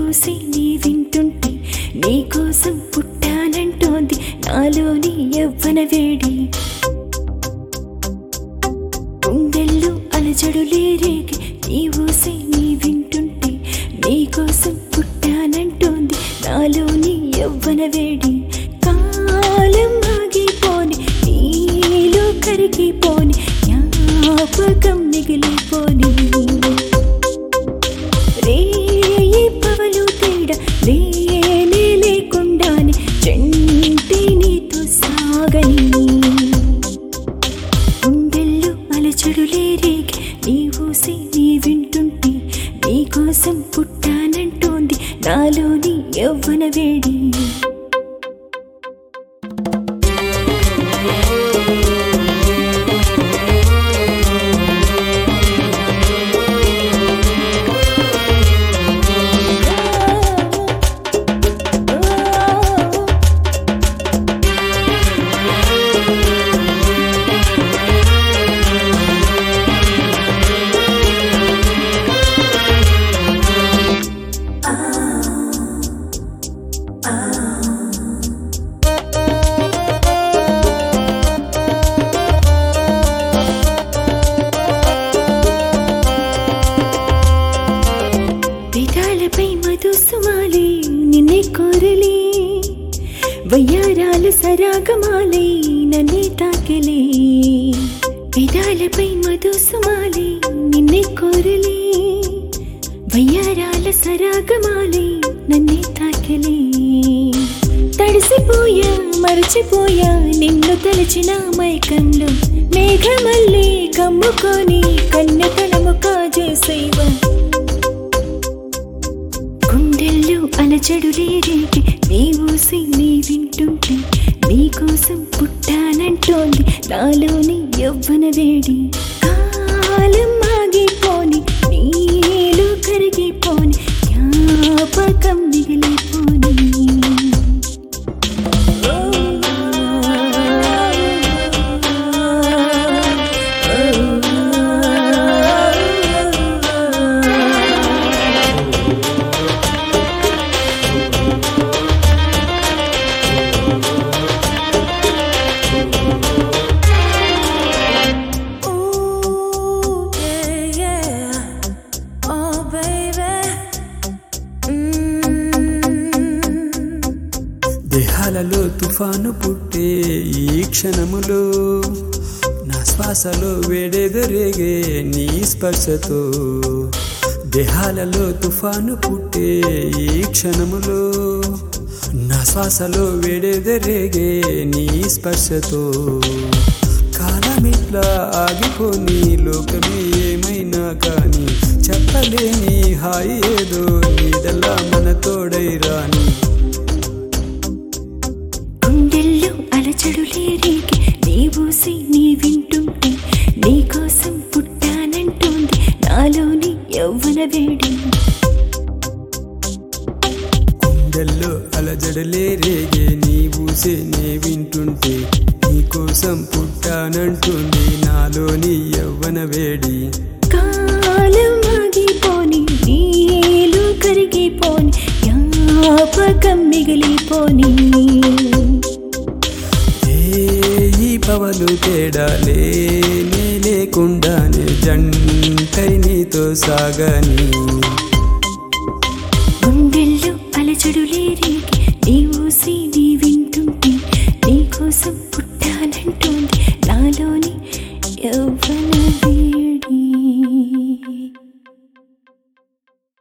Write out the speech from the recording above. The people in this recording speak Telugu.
ఊసి నీ వింటుంటే నీకోసం పుట్టానంటోంది నాలోని యవ్వన వేడి గుండెల్లో అలజడు లేరేగి నీ ఊసి నీ వింటుంటే నీకోసం పుట్టానంటోంది నాలోని యవ్వన వేడి కాలం ఆగిపోని నీలో కరిగిపోని జ్ఞాపకం మిగిలిపోని రేయి పవలు తేడా లేనే లేకుండానే చెంటి నీతో సాగని గుండెల్లో అలచడు లేరేగి నీ ఊసి నీ వింటుంటే నీకోసం పుట్టానంటోంది నాలోని యవ్వన వేడి పెదాలపై మధుసుమాలి నిన్నే కోరలే వయ్యారాలు సరాగమాలై నన్నే తాకిలే పెదాలపై మధుసుమాలి నిన్నే కోరలే వయ్యారాల సరాగమాలై నన్నే తాకిలే తడిసిపోయా మరచిపోయా నిన్ను తలచిన మైకంలో మేఘమల్లి కమ్ముకొని కన్నె తలము కాజేసేవా గుండెల్లో అలజడు లేరేగి నీ ఊసి నీ వింటుంటే నీకోసం పుట్టానంటోంది నాలోని యవ్వన వేడి కాలం ఆగిపోని నీలో కరిగిపోని జ్ఞాపకం మిగిలిపోని Ooh, yeah, yeah. Oh, baby. దేహాలలో తుఫాను పుట్టే ఈ క్షణములో నా శ్వాసలో వేడెదరేగే నీ స్పర్శతో దేహాలలో తుఫాను పుట్టే ఈ క్షణములో నా శ్వాసలో వేడెదరేగే నీ స్పర్శతో కాలమిట్లా ఆగిపోని లోకమే ఏమైనా కానీ చెప్పలేని హాయి ఏదో నీడలా మన తోడై రాని గుండెల్లో అలచడు లేరేగి నీ ఊసి నీ వింటుంటే నీకోసం పుట్టానంటోంది నాలోని యవ్వన వేడి గుండెల్లో అలజడలే రేగే నీ ఊసే నే వింటుంటే నీకోసం పుట్టానంటుంది నాలోని యవ్వన వేడి కాలం ఆగిపోని నీలో కరిగిపోని జ్ఞాపకం మిగిలిపోని ఏ పవలు తేడా లేనే లేకుండానే జంటై నీతో సాగని గుండెల్లో అలచడు లేరేగి నీ ఊసి నీ వింటుంటే నీకోసం పుట్టానంటోంది